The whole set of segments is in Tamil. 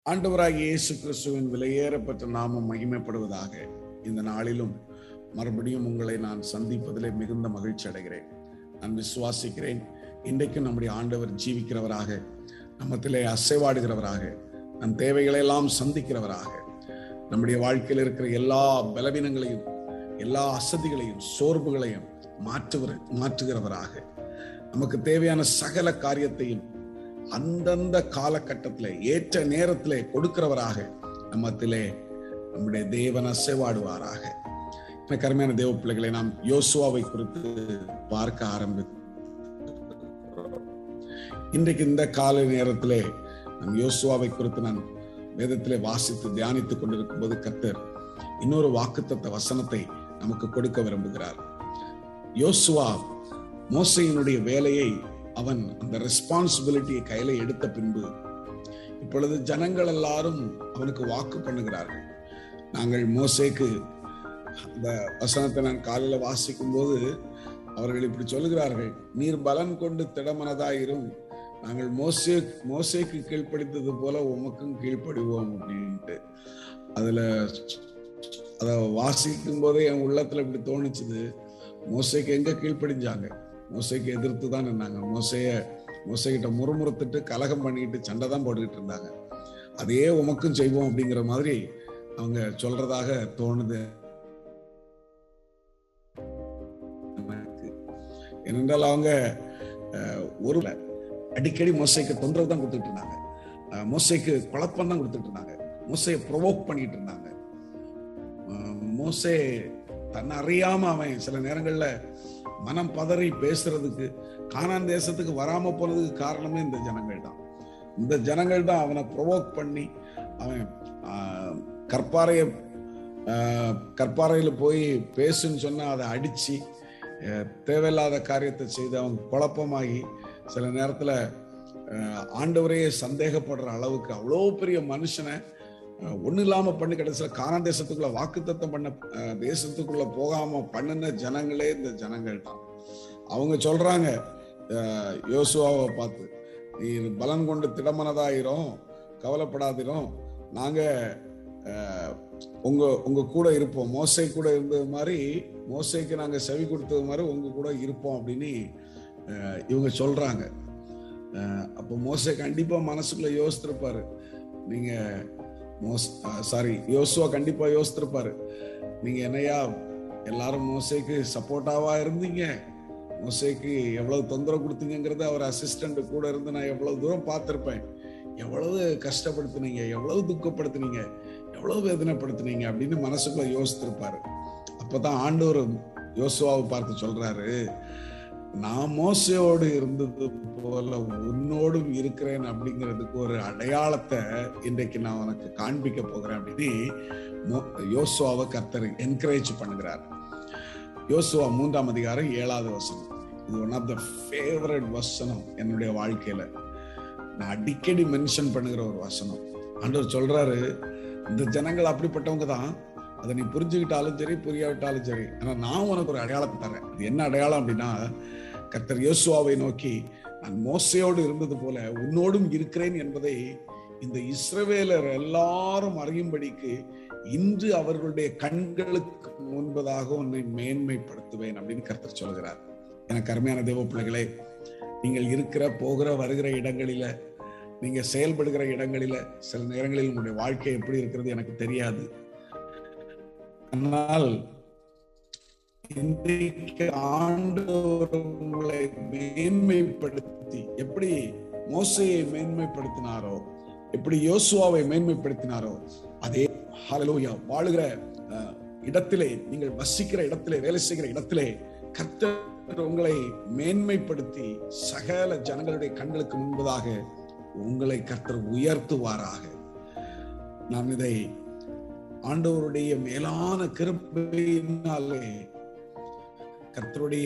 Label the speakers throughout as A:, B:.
A: ஆண்டவராகிய இயேசு கிறிஸ்துவின் விலையேறப்பட்ட நாமம் மகிமைப்படுவதாக இந்த நாளிலும் மறுபடியும் உங்களை நான் சந்திப்பதிலே மிகுந்த மகிழ்ச்சி அடைகிறேன் நான் விசுவாசிக்கிறேன் இன்றைக்கு நம்முடைய ஆண்டவர் ஜீவிக்கிறவராக நம்மத்திலே அசைவாடுகிறவராக நம் தேவைகளை எல்லாம் சந்திக்கிறவராக நம்முடைய வாழ்க்கையில் இருக்கிற எல்லா பலவீனங்களையும் எல்லா அசதிகளையும் சோர்வுகளையும் மாற்றுகிற மாற்றுகிறவராக நமக்கு தேவையான சகல காரியத்தையும் அந்தந்த காலகட்டத்தில் ஏற்ற நேரத்திலே கொடுக்கிறவராக நம்மத்திலே நம்முடைய தேவன் அசைவாடுவாராக எனக்கு அருமையான தேவ பிள்ளைகளை நாம் யோசுவாவை குறித்து பார்க்க ஆரம்பி இன்றைக்கு இந்த கால நேரத்திலே நம் யோசுவாவை குறித்து நான் வேதத்திலே வாசித்து தியானித்துக் கொண்டிருக்கும் போது கத்தர் இன்னொரு வாக்குத்தத்த வசனத்தை நமக்கு கொடுக்க விரும்புகிறார் யோசுவா மோசையினுடைய வேலையை அவன் அந்த ரெஸ்பான்சிபிலிட்டியை கையில எடுத்த பின்பு இப்பொழுது ஜனங்கள் எல்லாரும் அவனுக்கு வாக்கு பண்ணுகிறார்கள் நாங்கள் மோசைக்கு அந்த வசனத்தை நான் காலையில வாசிக்கும் போது அவர்கள் இப்படி சொல்லுகிறார்கள் நீர் பலன் கொண்டு திடமனதாயிரும் நாங்கள் மோசே மோசைக்கு கீழ்ப்படித்தது போல உமக்கும் கீழ்ப்படிவோம் அப்படின்ட்டு அதுல அதை வாசிக்கும் போதே என் உள்ளத்துல இப்படி தோணுச்சுது மோசைக்கு எங்க கீழ்ப்படிஞ்சாங்க மோசைக்கு எதிர்த்து தான் நின்னாங்க மோசைய மோசைகிட்ட முறுமுறுத்துட்டு கலகம் பண்ணிக்கிட்டு சண்டை தான் போட்டுக்கிட்டு இருந்தாங்க அதையே உமக்கும் செய்வோம் அப்படிங்கிற மாதிரி அவங்க சொல்றதாக தோணுது ஏனென்றால் அவங்க ஒரு அடிக்கடி மோசைக்கு தொந்தரவு தான் கொடுத்துட்டு இருந்தாங்க மோசைக்கு குழப்பம் தான் கொடுத்துட்டு இருந்தாங்க மோசையை ப்ரொவோக் பண்ணிட்டு இருந்தாங்க மோசே தன்னை அறியாம அவன் சில நேரங்கள்ல மனம் பதறி பேசுறதுக்கு கானான் தேசத்துக்கு வராம போனதுக்கு காரணமே இந்த ஜனங்கள் தான் இந்த ஜனங்கள் தான் அவனை ப்ரொவோக் பண்ணி அவன் கற்பாறைய கற்பாறையில் போய் பேசுன்னு சொன்னா அதை அடிச்சு தேவையில்லாத காரியத்தை செய்து அவன் குழப்பமாகி சில நேரத்துல ஆண்டவரையே சந்தேகப்படுற அளவுக்கு அவ்வளோ பெரிய மனுஷனை ஒன்றும் இல்லாம பண்ணி கடைசியில் கானான் தேசத்துக்குள்ள வாக்குத்தத்தம் பண்ண தேசத்துக்குள்ள போகாம பண்ணின ஜனங்களே இந்த ஜனங்கள் தான் அவங்க சொல்றாங்க யோசுவாவை பார்த்து நீ பலன் கொண்டு திடமனதாயிரும் கவலைப்படாதிரும் நாங்க உங்க உங்க கூட இருப்போம் மோசை கூட இருந்தது மாதிரி மோசைக்கு நாங்க செவி கொடுத்தது மாதிரி உங்க கூட இருப்போம் அப்படின்னு இவங்க சொல்றாங்க அப்போ மோசை கண்டிப்பா மனசுக்குள்ள யோசித்திருப்பாரு நீங்க மோஸ் சாரி யோசுவா கண்டிப்பா யோசித்திருப்பாரு நீங்க என்னையா எல்லாரும் மோசைக்கு சப்போர்ட்டாவா இருந்தீங்க மோசைக்கு எவ்வளவு தொந்தரவு கொடுத்தீங்கிறத அவர் அசிஸ்டன்ட் கூட இருந்து நான் எவ்வளவு தூரம் பார்த்திருப்பேன் எவ்வளவு கஷ்டப்படுத்துனீங்க எவ்வளவு துக்கப்படுத்துனீங்க எவ்வளவு வேதனைப்படுத்துனீங்க அப்படின்னு மனசுக்குள்ள யோசித்திருப்பாரு அப்பதான் ஆண்டவர் யோசுவாவை பார்த்து சொல்றாரு நான் மோசையோடு இருந்தது போல உன்னோடும் இருக்கிறேன் அப்படிங்கிறதுக்கு ஒரு அடையாளத்தை இன்றைக்கு நான் உனக்கு காண்பிக்க போகிறேன் அப்படின்னு யோசுவாவை கர்த்தர் என்கரேஜ் பண்ணுகிறார் யோசுவா மூன்றாம் அதிகாரம் ஏழாவது வசனம் இது ஒன் ஆஃப் த ஃபேவரட் வசனம் என்னுடைய வாழ்க்கையில நான் அடிக்கடி மென்ஷன் பண்ணுகிற ஒரு வசனம் ஆண்டவர் சொல்றாரு இந்த ஜனங்கள் அப்படிப்பட்டவங்க தான் அதை நீ புரிஞ்சுக்கிட்டாலும் சரி புரியாவிட்டாலும் சரி ஆனா நான் உனக்கு ஒரு அடையாளத்தை தரேன் இது என்ன அடையாளம் அப்படின்னா கர்த்தர் யோசுவாவை நோக்கி நான் மோசையோடு இருந்தது போல உன்னோடும் இருக்கிறேன் என்பதை இந்த இஸ்ரவேலர் எல்லாரும் அறியும்படிக்கு இன்று அவர்களுடைய கண்களுக்கு முன்பதாக உன்னை மேன்மைப்படுத்துவேன் அப்படின்னு கர்த்தர் சொல்கிறார் எனக்கு அருமையான தேவ பிள்ளைகளே நீங்கள் இருக்கிற போகிற வருகிற இடங்களில நீங்க செயல்படுகிற இடங்களில சில நேரங்களில் உங்களுடைய வாழ்க்கை எப்படி இருக்கிறது எனக்கு தெரியாது ஆனால் இன்றைக்கு ஆண்டவர் உங்களை மேன்மைப்படுத்தி எப்படி மோசையை மேன்மைப்படுத்தினாரோ எப்படி யோசுவாவை மேன்மைப்படுத்தினாரோ அதே ஹலலூயா வாழுகிற இடத்திலே நீங்கள் வசிக்கிற இடத்திலே வேலை செய்கிற இடத்திலே கர்த்தர் உங்களை மேன்மைப்படுத்தி சகல ஜனங்களுடைய கண்களுக்கு முன்பதாக உங்களை கர்த்தர் உயர்த்துவாராக நான் இதை ஆண்டவருடைய மேலான கிருப்பையினாலே கர்த்தருடைய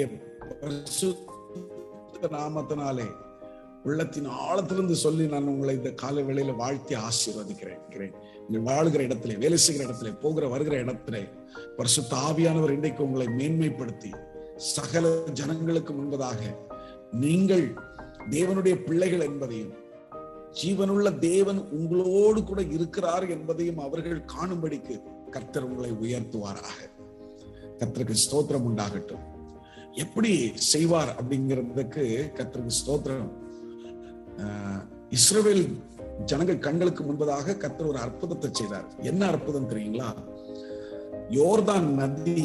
A: நாமத்தினாலே உள்ளத்தின் ஆழத்திலிருந்து சொல்லி நான் உங்களை இந்த கால வேளையில வாழ்த்தி ஆசீர்வதிக்கிறேன் நீங்கள் வாழ்கிற இடத்திலே வேலை செய்கிற இடத்திலே போகிற வருகிற இடத்திலே பரிசுத்த ஆவியானவர் இன்றைக்கு உங்களை மேன்மைப்படுத்தி சகல ஜனங்களுக்கு முன்பதாக நீங்கள் தேவனுடைய பிள்ளைகள் என்பதையும் ஜீவனுள்ள தேவன் உங்களோடு கூட இருக்கிறார் என்பதையும் அவர்கள் காணும்படிக்கு கர்த்தர் உங்களை உயர்த்துவாராக கர்த்தருக்கு ஸ்தோத்திரம் உண்டாகட்டும் எப்படி செய்வார் அப்படிங்கிறதுக்கு கர்த்தருக்கு ஸ்தோத்திரம் ஆஹ், இஸ்ரவேல் ஜனங்கள் கண்களுக்கு முன்பதாக கர்த்தர் ஒரு அற்புதத்தை செய்தார் என்ன அற்புதம் தெரியுங்களா யோர்தான் நதி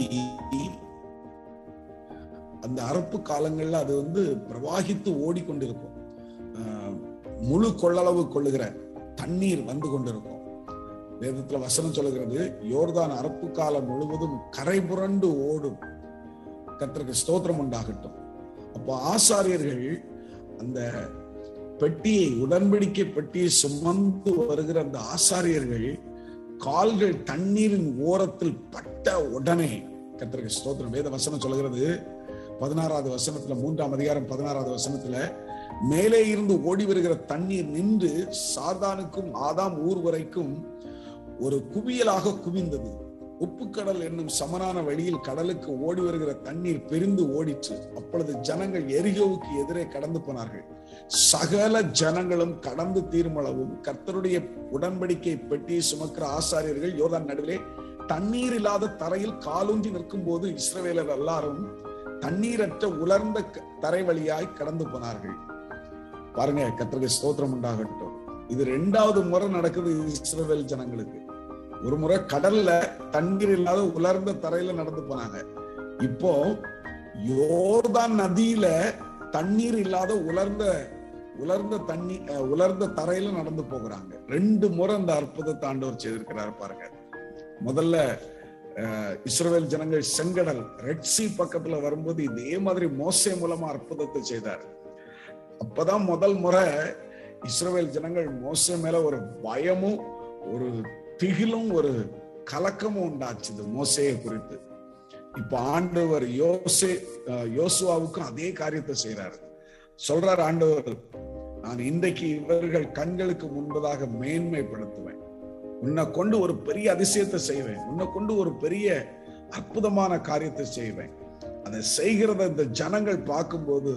A: அந்த அறுப்பு காலங்கள்ல அது வந்து பிரவாகித்து ஓடிக்கொண்டிருக்கும் ஆஹ், முழு கொள்ளளவு கொள்ளுகிற தண்ணீர் வந்து கொண்டிருக்கும் வேதத்துல வசனம் சொல்லுகிறது யோர்தான் அறுப்பு காலம் முழுவதும் கரை புரண்டு ஓடும் கர்த்தருக்கு ஸ்தோத்திரம் உண்டாகட்டும் அப்போ ஆசாரியர்கள் அந்த பெட்டியை உடன்படிக்கை பெட்டியை சுமந்து வருகிற அந்த ஆசாரியர்கள் கால்கள் தண்ணீரின் ஓரத்தில் பட்ட உடனே கர்த்தருக்கு ஸ்தோத்திரம் வேத வசனம் சொல்லுகிறது பதினாறாவது வசனத்துல மூன்றாம் அதிகாரம் பதினாறாவது வசனத்துல மேலே இருந்து ஓடி வருகிற தண்ணீர் நின்று சாதானுக்கும் ஆதாம் ஊர் வரைக்கும் ஒரு குவியலாக குவிந்தது உப்புக்கடல் என்னும் சமனான வழியில் கடலுக்கு ஓடி வருகிற தண்ணீர் பெரிந்து ஓடிற்று அப்பொழுது ஜனங்கள் எரிகோவுக்கு எதிரே கடந்து போனார்கள் சகல ஜனங்களும் கடந்து தீர்மளவும் கர்த்தருடைய உடன்படிக்கை பெட்டியை சுமக்கிற ஆசாரியர்கள் யோர்தான் நடுவிலே தண்ணீர் இல்லாத தரையில் காலூன்றி நிற்கும் போது இஸ்ரவேலர் எல்லாரும் தண்ணீரற்ற உலர்ந்த க- தரை வழியாய் கடந்து போனார்கள் பாருங்க கர்த்தருக்கு ஸ்தோத்திரம் உண்டாகட்டும் இது ரெண்டாவது முறை நடக்குது இஸ்ரவேல் ஜனங்களுக்கு ஒரு முறை கடல்ல தண்ணீர் இல்லாத உலர்ந்த தரையில நடந்து போனாங்க இப்போ யோர்தான் நதியில தண்ணீர் இல்லாத உலர்ந்த உலர்ந்த தண்ணி அஹ், உலர்ந்த தரையில நடந்து போகிறாங்க ரெண்டு முறை அந்த அற்புதத்தை ஆண்டவர் செய்திருக்கிறார் பாருங்க முதல்ல அஹ், இஸ்ரவேல் ஜனங்கள் செங்கடல் ரெட் சி பக்கத்துல வரும்போது இதே மாதிரி மோசே மூலமா அற்புதத்தை செய்தார் அப்பதான் முதல் முறை இஸ்ரவேல் ஜனங்கள் மோசே மேல ஒரு பயமும் ஒரு திகிலும் ஒரு கலக்கமும் உண்டாச்சுது மோசையை குறித்து இப்ப ஆண்டவர் யோசே அஹ், யோசுவாவுக்கும் அதே காரியத்தை செய்றாரு சொல்றார் ஆண்டவர் நான் இன்றைக்கு இவர்கள் கண்களுக்கு முன்பதாக மேன்மைப்படுத்துவேன் உன்னை கொண்டு ஒரு பெரிய அதிசயத்தை செய்வேன் உன்னை கொண்டு ஒரு பெரிய அற்புதமான காரியத்தை செய்வேன் அதை செய்கிறத இந்த ஜனங்கள் பார்க்கும்போது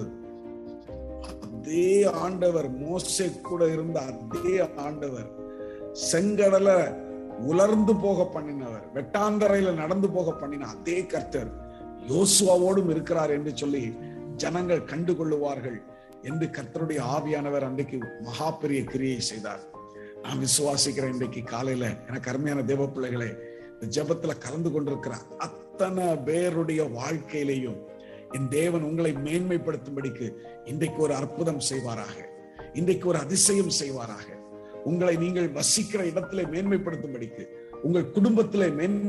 A: அதே ஆண்டவர் மோசே கூட இருந்த அதே ஆண்டவர் செங்கடலை உலர்ந்து போக பண்ணினவர் வெட்டாந்தரையில நடந்து போக பண்ணின அதே கர்த்தர் யோசுவாவோடும் இருக்கிறார் என்று சொல்லி ஜனங்கள் கண்டு கொள்ளுவார்கள் என்று கர்த்தருடைய ஆவியானவர் அன்றைக்கு மகா பெரிய கிரியை செய்தார் நான் விசுவாசிக்கிறேன் இன்றைக்கு காலையில எனக்கு அருமையான தேவ பிள்ளைகளே இந்த ஜெபத்துல கலந்து கொண்டிருக்கிற அத்தனை பேருடைய வாழ்க்கையிலையும் என் தேவன் உங்களை மேன்மைப்படுத்தும்படிக்கு இன்றைக்கு ஒரு அற்புதம் செய்வாராக இன்றைக்கு ஒரு அதிசயம் செய்வாராக உங்களை நீங்கள் வசிக்கிற இடத்திலே மேன்மைப்படுத்தும்படிக்கு உங்கள் குடும்பத்திலே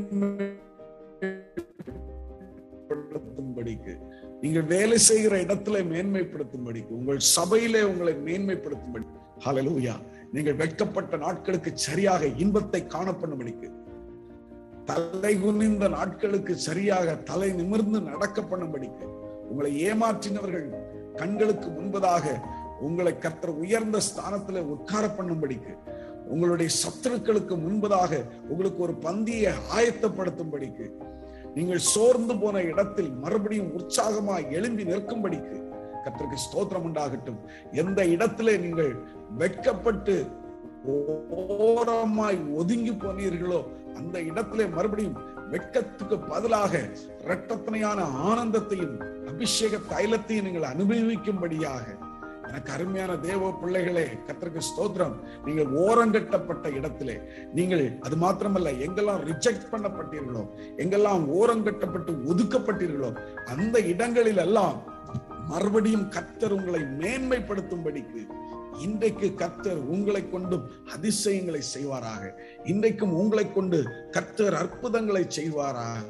A: மேன்மைப்படுத்தும்படிக்கு நீங்கள் வேலை செய்கிற இடத்திலே மேன்மைப்படுத்தும்படிக்கு உங்கள் சபையிலே உங்களை மேன்மைப்படுத்தும்படி ஹalleluya நீங்கள் வெட்கப்பட்ட நாட்களுக்கு சரியாக இன்பத்தை காணப்படும்படிக்கு தலை குனிந்த நாட்களுக்கு சரியாக தலை நிமிர்ந்து நடக்க பண்ணும்படிக்கு உங்களை ஏமாற்றினவர்கள் கண்களுக்கு முன்பதாக உங்களை கர்த்தர் உயர்ந்த ஸ்தானத்துல உட்கார பண்ணும்படிக்கு உங்களுடைய சத்துருக்களுக்கு முன்பதாக உங்களுக்கு ஒரு பந்தியை ஆயத்தப்படுத்தும்படிக்கு நீங்கள் சோர்ந்து போன இடத்தில் மறுபடியும் உற்சாகமாய் எழும்பி நிற்கும்படிக்கு கர்த்தருக்கு ஸ்தோத்திரம் உண்டாகட்டும் எந்த இடத்திலே நீங்கள் வெட்கப்பட்டு ஓரமாய் ஒதுங்கி போனீர்களோ அந்த இடத்திலே மறுபடியும் வெட்கத்துக்கு பதிலாக இரட்டத்தனையான ஆனந்தத்தையும் அபிஷேக தைலத்தையும் நீங்கள் அனுபவிக்கும்படியாக எனக்கு அருமையான தேவ பிள்ளைகளே கர்த்தருக்கு ஸ்தோத்திரம் நீங்கள் ஓரங்கட்டப்பட்ட இடத்திலே நீங்கள் அது மாத்திரமல்ல எங்கெல்லாம் ரிஜெக்ட் பண்ணப்பட்டீர்களோ எங்கெல்லாம் ஓரங்கட்டப்பட்டு ஒதுக்கப்பட்டீர்களோ அந்த இடங்களில் எல்லாம் மறுபடியும் கர்த்தர் உங்களை மேன்மைப்படுத்தும்படிக்கு இன்றைக்கு கர்த்தர் உங்களை கொண்டும் அதிசயங்களை செய்வாராக இன்றைக்கும் உங்களை கொண்டு கர்த்தர் அற்புதங்களை செய்வாராக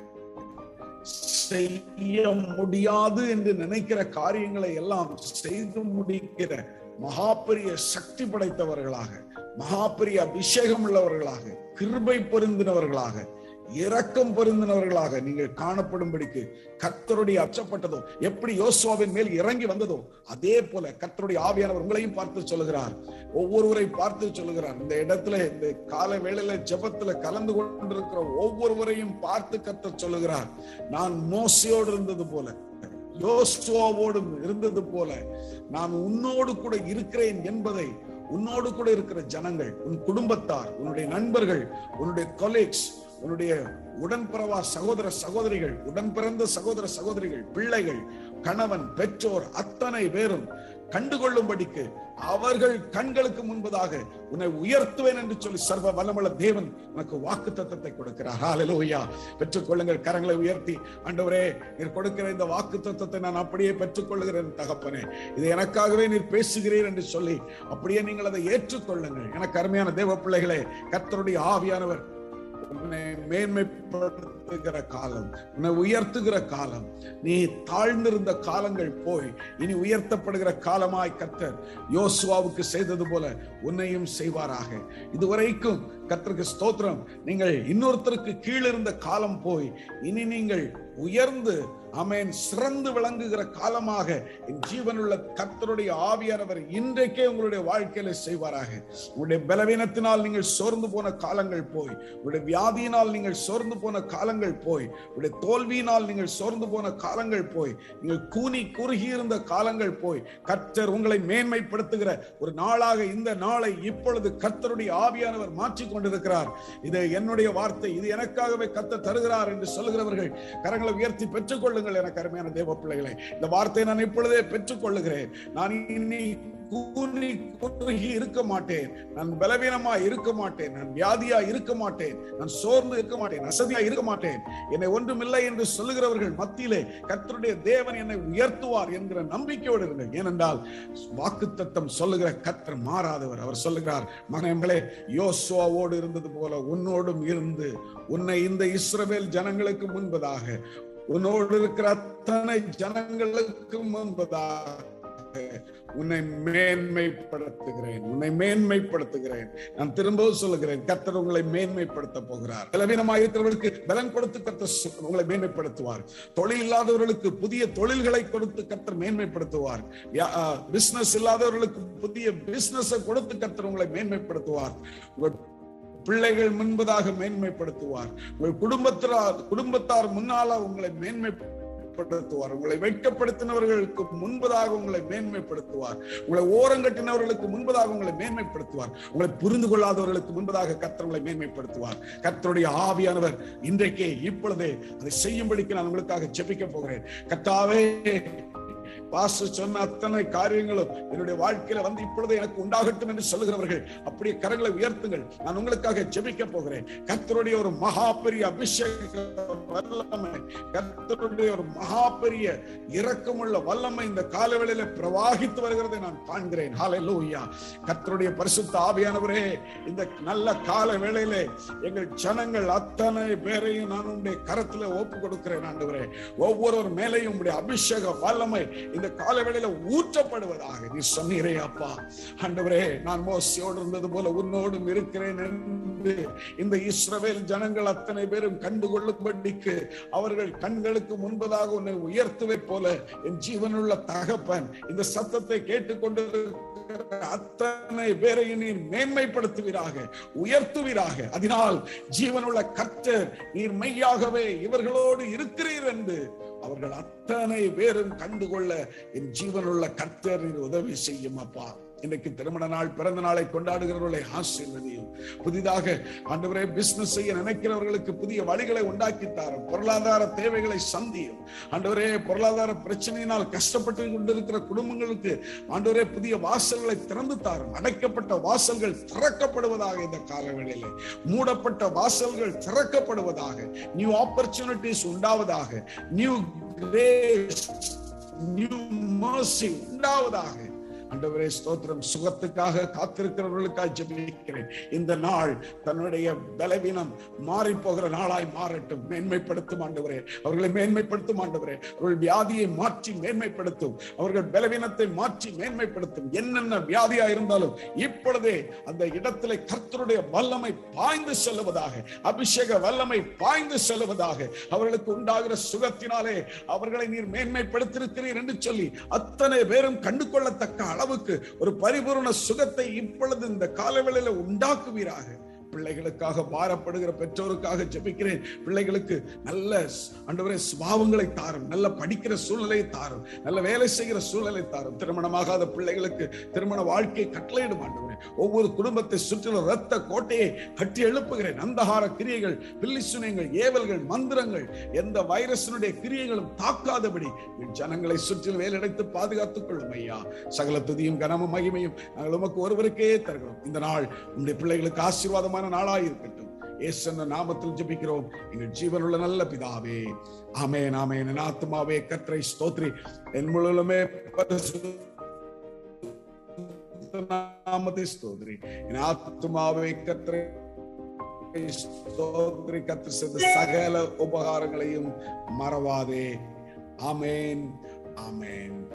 A: செய்ய முடியாது என்று நினைக்கிற காரியங்களை எல்லாம் செய்து முடிக்கிற மகா பெரிய சக்தி படைத்தவர்களாக மகா பெரிய அபிஷேகம் உள்ளவர்களாக கிருபை பொருந்தினவர்களாக இரக்கம் பொருந்தினவர்களாக நீங்கள் காணப்படும்படிக்கு கர்த்தருடைய அச்சப்பட்டதோ எப்படி யோசுவாவின் மேல் இறங்கி வந்ததோ அதே போல கர்த்தருடைய ஆவியானவர் உங்களையும் பார்த்து சொல்லுகிறார் ஒவ்வொருவரை பார்த்து சொல்லுகிறார் இந்த இடத்துல இந்த கால வேளையில ஜெபத்துல கலந்து கொண்டிருக்கிற ஒவ்வொருவரையும் பார்த்து கர்த்தர் சொல்லுகிறார் நான் மோசையோடு இருந்தது போல யோசுவாவோடும் இருந்தது போல நான் உன்னோடு கூட இருக்கிறேன் என்பதை உன்னோடு கூட இருக்கிற ஜனங்கள் உன் குடும்பத்தார் உன்னுடைய நண்பர்கள் உன்னுடைய கொலீக்ஸ் உன்னுடைய உடன்பிறவா சகோதர சகோதரிகள் உடன் பிறந்த சகோதர சகோதரிகள் பிள்ளைகள் கணவன் பெற்றோர் அத்தனை பேரும் கண்டுகொள்ளும்படிக்கு அவர்கள் கண்களுக்கு முன்பதாக உன்னை உயர்த்துவேன் என்று சொல்லி சர்வ வல்லமுள்ள தேவன் உனக்கு வாக்கு தத்தத்தை கொடுக்கிறார் ஹalleluya பெற்றுக்கொள்ளுங்கள் கரங்களை உயர்த்தி ஆண்டவரே நீர் கொடுக்கிற இந்த வாக்கு தத்தத்தை நான் அப்படியே பெற்றுக்கொள்ளுகிறேன் தகப்பனே இது எனக்காகவே நீர் பேசுகிறீர் என்று சொல்லி அப்படியே நீங்கள் அதை ஏற்றுக்கொள்ளுங்கள் எனக்கு அருமையான தேவ பிள்ளைகளே கர்த்தருடைய ஆவியானவர் உன்னை மேன்மைப்படுத்துகிற காலம் உன்னை உயர்த்துகிற காலம் நீ தாழ்ந்திருந்த காலங்கள் போய் இனி உயர்த்தப்படுகிற காலமாய் கர்த்தர் யோசுவாவுக்கு செய்தது போல உன்னையும் செய்வாராக இதுவரைக்கும் கர்த்தருக்கு ஸ்தோத்திரம் நீங்கள் இன்னொருத்தருக்கு கீழிருந்த காலம் போய் இனி நீங்கள் உயர்ந்து அமேன் சிறந்து விளங்குகிற காலமாக என் ஜீவனுள்ள கர்த்தருடைய ஆவியானவர் இன்றைக்கே உங்களுடைய வாழ்க்கையில செய்வாராக உங்களுடைய பலவீனத்தினால் நீங்கள் சோர்ந்து போன காலங்கள் போய் உங்களுடைய வியாதியினால் நீங்கள் சோர்ந்து போன காலங்கள் போய் உங்களுடைய தோல்வியினால் நீங்கள் சோர்ந்து போன காலங்கள் போய் நீங்கள் கூனி குறுகி இருந்த காலங்கள் போய் கர்த்தர் உங்களை மேன்மைப்படுத்துகிற ஒரு நாளாக இந்த நாளை இப்பொழுது கர்த்தருடைய ஆவியானவர் மாற்றிக் கொண்டிருக்கிறார் இது என்னுடைய வார்த்தை இது எனக்காகவே கர்த்தர் தருகிறார் என்று சொல்லுகிறவர்கள் கரங்களை உயர்த்தி பெற்றுக் கொள்ளுங்கள் எனக்கு அருமையான தேவ பிள்ளைகளை இந்த வார்த்தையை நான் இப்பொழுதே பெற்றுக் கொள்ளுகிறேன் நான் இனி கூனி குறுகி இருக்க மாட்டேன் நான் பலவீனமா இருக்க மாட்டேன் நான் வியாதியா இருக்க மாட்டேன் நான் சோர்ந்து இருக்க மாட்டேன் அசதியா இருக்க மாட்டேன் என்னை ஒன்றுமில்லை என்று சொல்லுகிறவர்கள் மத்தியிலே கர்த்தருடைய தேவன் என்னை உயர்த்துவார் என்கிற நம்பிக்கையோடு இருந்தேன் ஏனென்றால் வாக்குத்தத்தம் சொல்லுகிற கர்த்தர் மாறாதவர் அவர் சொல்லுகிறார் மகனே யோசுவாவோடு இருந்தது போல உன்னோடும் இருந்து உன்னை இந்த இஸ்ரவேல் ஜனங்களுக்கு முன்பதாக உன்னோடு இருக்கிற அத்தனை ஜனங்களுக்கு முன்பதாக உன்னை மேன்மைப்படுத்துகிறேன் உன்னை மேன்மைப்படுத்துகிறேன் நான் திரும்பவும் சொல்லுகிறேன் கர்த்தர் உங்களை மேன்மைப்படுத்த போகிறார் பலவீனமாக இருக்கிறவர்களுக்கு பலன் கொடுத்து கர்த்தர் உங்களை மேன்மைப்படுத்துவார் தொழில் இல்லாதவர்களுக்கு புதிய தொழில்களை கொடுத்து கர்த்தர் மேன்மைப்படுத்துவார் பிசினஸ் இல்லாதவர்களுக்கு புதிய பிசினஸ் கொடுத்து கர்த்தர் உங்களை மேன்மைப்படுத்துவார் உங்கள் பிள்ளைகள் முன்பதாக மேன்மைப்படுத்துவார் உங்கள் குடும்பத்தார் குடும்பத்தார் முன்னால உங்களை மேன்மை படுத்துவார் உங்களை வெட்கப்படுத்தினவர்களுக்கு முன்பதாக உங்களை மேன்மைப்படுத்துவார் உங்களை ஓரங்கட்டினவர்களுக்கு முன்பதாக உங்களை மேன்மைப்படுத்துவார் உங்களை புரிந்து கொள்ளாதவர்களுக்கு முன்பதாக கர்த்தர் உங்களை மேன்மைப்படுத்துவார் கர்த்தருடைய ஆவியானவர் இன்றைக்கே இப்பொழுதே அதை செய்யும்படிக்கு நான் உங்களுக்காக ஜெபிக்க போகிறேன் கர்த்தாவே பாஸ்டர் சொன்ன அத்தனை காரியங்களும் என்னுடைய வாழ்க்கையில வந்து இப்பொழுது எனக்கு உண்டாகட்டும் என்று சொல்லுகிறவர்கள் அப்படியே கரங்களை உயர்த்துங்கள் நான் உங்களுக்காக ஜெபிக்க போகிறேன் கர்த்தருடைய ஒரு மகா பெரிய அபிஷேக வல்லமை கர்த்தருடைய ஒரு மகா பெரிய இரக்கமுள்ள வல்லமை இந்த காலவேளையில பிரவாகித்து வருகிறதை நான் காண்கிறேன் ஹalleluya கர்த்தருடைய பரிசுத்த ஆவியானவரே இந்த நல்ல கால வேளையிலே எங்கள் ஜனங்கள் அத்தனை பேரையும் நான் உங்களுடைய கரத்துல ஒப்பு கொடுக்கிறேன் ஆண்டவரே ஒவ்வொருவர் மேலையும் உங்களுடைய அபிஷேக வல்லமை இந்த காலவேளையில ஊற்றப்படுவதாக நீ சொன்னீரே அப்பா ஆண்டவரே நான் மோசியோடு இருந்தது போல உன்னோடும் இருக்கிறேன் என்று இந்த இஸ்ரவேல் ஜனங்கள் அத்தனை பேரும் கண்டுகொள்ளும்படிக்கு அவர்கள் கண்களுக்கு முன்பதாக உன்னை உயர்த்துவை போல என் ஜீவனுள்ள தகப்பன் இந்த சத்தத்தை கேட்டுக்கொண்டு அத்தனை பேரையும் நீர் மேன்மைப்படுத்துவீராக உயர்த்துவீராக அதனால் ஜீவனுள்ள கர்த்தர் நீர் மெய்யாகவே இவர்களோடு இருக்கிறீர் என்று அவர்கள் அத்தனை பேரும் கண்டுகொள்ள என் ஜீவனுள்ள கர்த்தர் நீர் உதவி செய்யும் அப்பா இன்னைக்கு திருமண நாள் பிறந்த நாளை கொண்டாடுகிறவர்களை ஆசீர்வதியும் புதிதாக ஆண்டவரே பிசினஸ் செய்ய நினைக்கிறவர்களுக்கு புதிய வழிகளை உண்டாக்கி தாரும் பொருளாதார தேவைகளை சந்தியும் ஆண்டவரே பொருளாதார பிரச்சனையினால் கஷ்டப்பட்டு கொண்டிருக்கிற குடும்பங்களுக்கு ஆண்டவரே புதிய வாசல்களை திறந்து தாரும் அடைக்கப்பட்ட வாசல்கள் திறக்கப்படுவதாக இந்த காலவேளையில மூடப்பட்ட வாசல்கள் திறக்கப்படுவதாக நியூ ஆப்பர்ச்சுனிட்டிஸ் உண்டாவதாக நியூ கிரேஸ் நியூ மர்சி உண்டாவதாக ஆண்டவரே ஸ்தோத்திரம் சுகத்துக்காக காத்திருக்கிறவர்களுக்காக ஜெபிக்கிறேன் இந்த நாள் தன்னுடைய பலவீனம் மாறி போகிற நாளாய் மாறட்டும் மேன்மைப்படுத்தும் ஆண்டவரே அவர்களை மேன்மைப்படுத்தும் ஆண்டவரே அவர்கள் வியாதியை மாற்றி மேன்மைப்படுத்தும் அவர்கள் பலவீனத்தை மாற்றி மேன்மைப்படுத்தும் என்னென்ன வியாதியா இருந்தாலும் இப்பொழுதே அந்த இடத்திலே கர்த்தருடைய வல்லமை பாய்ந்து செல்லுவதாக அபிஷேக வல்லமை பாய்ந்து செல்லுவதாக அவர்களுக்கு உண்டாகிற சுகத்தினாலே அவர்களை நீர் மேன்மைப்படுத்திருக்கிறீர் என்று சொல்லி அத்தனை பேரும் கண்டு கொள்ளத்தக்க அளவுக்கு ஒரு பரிபூர்ண சுகத்தை இப்பொழுது இந்த காலவேளையில உண்டாக்குவீராக பிள்ளைகளுக்காக பாரப்படுகிற பெற்றோருக்காக ஜெபிக்கிறேன் பிள்ளைகளுக்கு நல்ல ஆண்டவரே சுபாவங்களை தாரும் நல்ல படிக்கிற சூழ்நிலையை தாரும் நல்ல வேலை செய்கிற சூழ்நிலை தாரும் திருமணமாகாத பிள்ளைகளுக்கு திருமண வாழ்க்கையை கட்டளையிடும் ஆண்டவரே ஸ்தோத்திரிக்கிறேன் ஒவ்வொரு குடும்பத்தை சுற்றிலும் ரத்த கோட்டையை கட்டி எழுப்புகிறேன் அந்தகார கிரியைகள் பில்லிசுனைகள் ஏவல்கள் மந்திரங்கள் எந்த வைரஸினுடைய கிரியைகளும் தாக்காதபடி என் ஜனங்களை சுற்றிலும் வேலடைத்து பாதுகாத்துக் கொள்ளும் ஐயா சகல துதியும் கனமும் மகிமையும் நாங்கள் உமக்கு ஒருவருக்கே தருகிறோம் இந்த நாள் உங்களுடைய பிள்ளைகளுக்கு ஆசீர்வாதமான நாளாய் இருக்கட்டும் ஏசன்ன நாமத்தில் ஜெபிக்கிறோம் எங்கள் ஜீவனுள்ள நல்ல பிதாவே ஆமென் ஆமென் என் ஆத்துமாவே கற்றை ஸ்தோத்ரி என் முழுமே நாமத்தை ஸ்தோத்ரி என் ஆத்துமாவே கற்றை ஸ்தோத்ரி கற்று செய்த சகல உபகாரங்களையும் மறவாதே ஆமென் ஆமென்